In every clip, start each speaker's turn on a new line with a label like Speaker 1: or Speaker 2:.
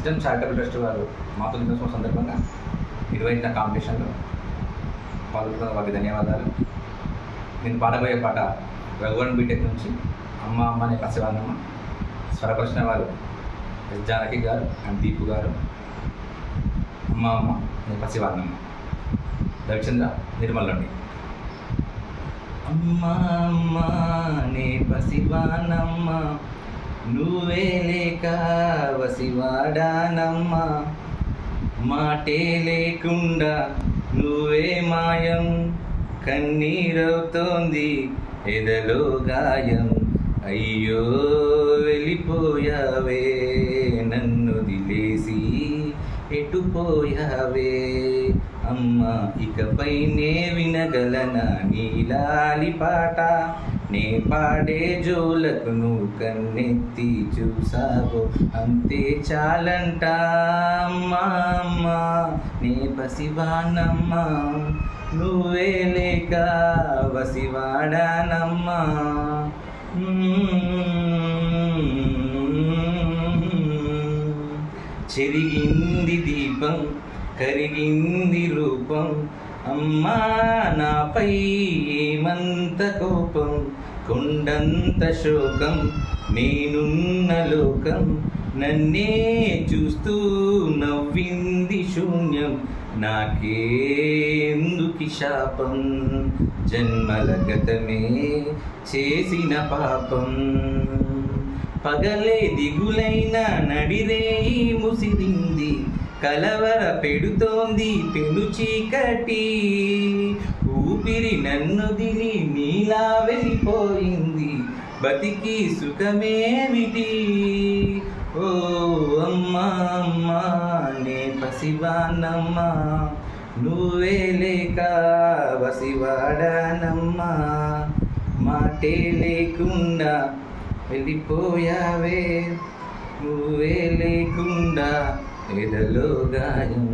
Speaker 1: wisdom charitable trust వారు మాతో దినోత్సవం సందర్భంగా నిర్వహించిన కాంపిటీషన్లో పాల్గొన్న వారికి ధన్యవాదాలు నేను పాడబోయే పాట రఘువన్ బీటెక్ నుంచి అమ్మ అమ్మ అనే పసివాళ్ళమ్మ స్వరపరిచిన వారు ఎస్ జానకి గారు అండ్ దీపు గారు అమ్మ అమ్మ నేను పసివాళ్ళమ్మ రవిచంద్ర నిర్మల్ నుండి అమ్మ అమ్మ నే పసివానమ్మ నువ్వే లేక వసివాడానమ్మ మాటే లేకుండా నువ్వే మాయం కన్నీరవుతోంది ఎదలో గాయం అయ్యో వెళ్ళిపోయావే నన్ను దిలేసి ఎటుపోయావే అమ్మ ఇకపై నే వినగలనా నీలాలి పాట నే పాడే జోలకు నువ్వు కన్నెత్తి చూసావు అంతే చాలంట అమ్మా అమ్మ నే పసివానమ్మా నువ్వే లేక వసివాడానమ్మా చెరిగింది దీపం కరిగింది రూపం అమ్మా నాపై ఏమంత కోపం కొండంత శోకం నేనున్న లోకం నన్నే చూస్తూ నవ్వింది శూన్యం నాకేందుకి శాపం జన్మల గతమే చేసిన పాపం పగలే దిగులైన నడిరేయి ముసిరింది కలవర పెడుతోంది పెను చీకటి ఊపిరి నన్ను దిలి నీలా వెళ్ళిపోయింది బతికి సుఖమేమిటి ఓ అమ్మా అమ్మా నే పసివానమ్మా నువ్వే లేక వసివాడానమ్మా మాటే లేకుండా వెళ్ళిపోయావే నువ్వే లేకుండా ఎదలో గాయం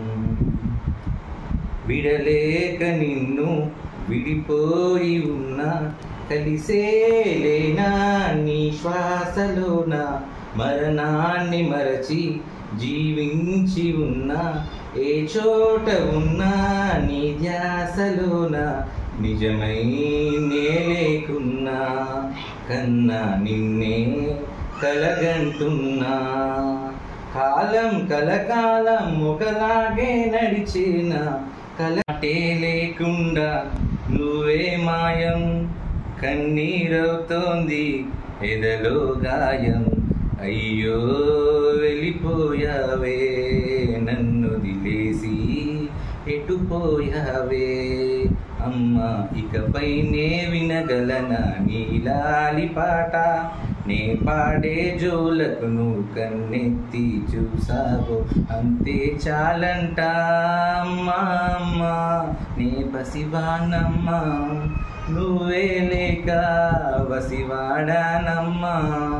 Speaker 1: విడలేక నిన్ను విడిపోయి ఉన్నా కలిసేలేనా నీ శ్వాసలోన మరణాన్ని మరచి జీవించి ఉన్నా ఏ చోట ఉన్నా నీ ధ్యాసలోన నిజమై నే లేకున్నా కన్నా నిన్నే కలగంటున్నా కాలం కలకాలం ఒకలాగే నడిచిన కలటే లేకుండా నువ్వే మాయం కన్నీరవుతోంది ఎదలో గాయం అయ్యో వెళ్ళిపోయావే నన్ను దిలేసి ఎటుపోయావే అమ్మ ఇకపై నే వినగలనా నీలాలి పాట నే పాడే జోలకు నువ్వు కన్నెత్తి చూసావు అంతే చాలంట అమ్మా అమ్మ నే పసివానమ్మా నువ్వే లేక వసివాడానమ్మా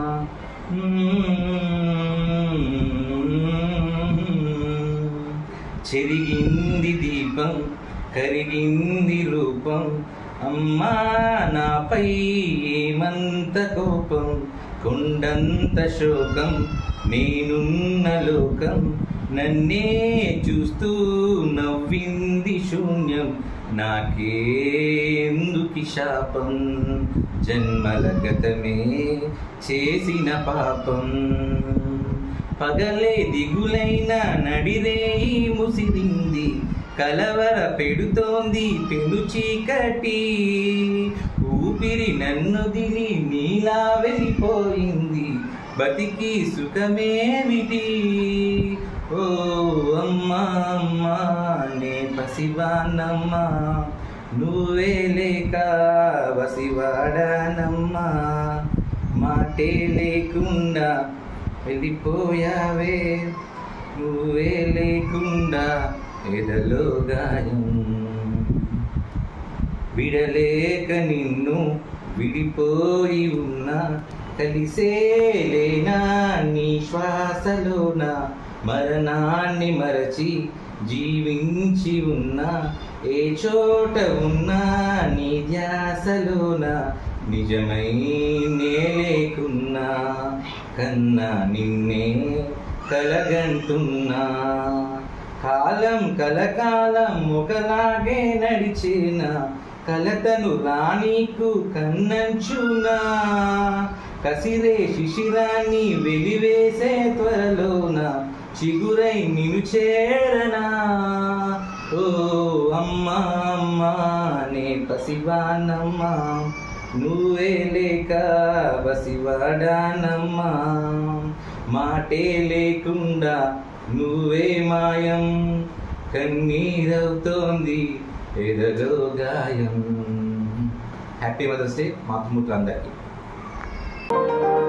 Speaker 1: చెరిగింది దీపం కరిగింది రూపం అమ్మా నాపై ఏమంత కోపం కొండంత శోకం నేనున్న లోకం నన్నే చూస్తూ నవ్వింది శూన్యం నాకేందుకి శాపం జన్మల గతమే చేసిన పాపం పగలే దిగులైన నడిరేయి ముసిరింది కలవర పెడుతోంది పెను చీకటి ఊపిరి నన్ను దిలి నీలా వెళ్ళిపోయింది బతికి సుఖమేమిటి ఓ అమ్మా అమ్మా నే పసివానమ్మా నువ్వే లేక వసివాడానమ్మా మాటే లేకుండా వెళ్ళిపోయావే నువ్వే లేకుండా ఎదలో గాయం విడలేక నిన్ను విడిపోయి ఉన్నా కలిసేలేనా నీ శ్వాసలోన మరణాన్ని మరచి జీవించి ఉన్నా ఏ చోట ఉన్నా నీ ధ్యాసలోన నిజమై నే లేకున్నా కన్నా నిన్నే కలగంటున్నా కాలం కలకాలం ఒకలాగే నడిచిన కలతను రాణికు కన్నంచునా కసిరే శిశిరాన్ని వెలివేసే త్వరలోన చిగురై నిను చేరనా ఓ అమ్మా అమ్మా నే పసివానమ్మా నువ్వే లేక బసివాడానమ్మా మాటే లేకుండా నువ్వే మాయం కన్నీరవుతోంది ఎదలో గాయం హ్యాపీ మదర్స్ డే మాతృమూర్తులందరికీ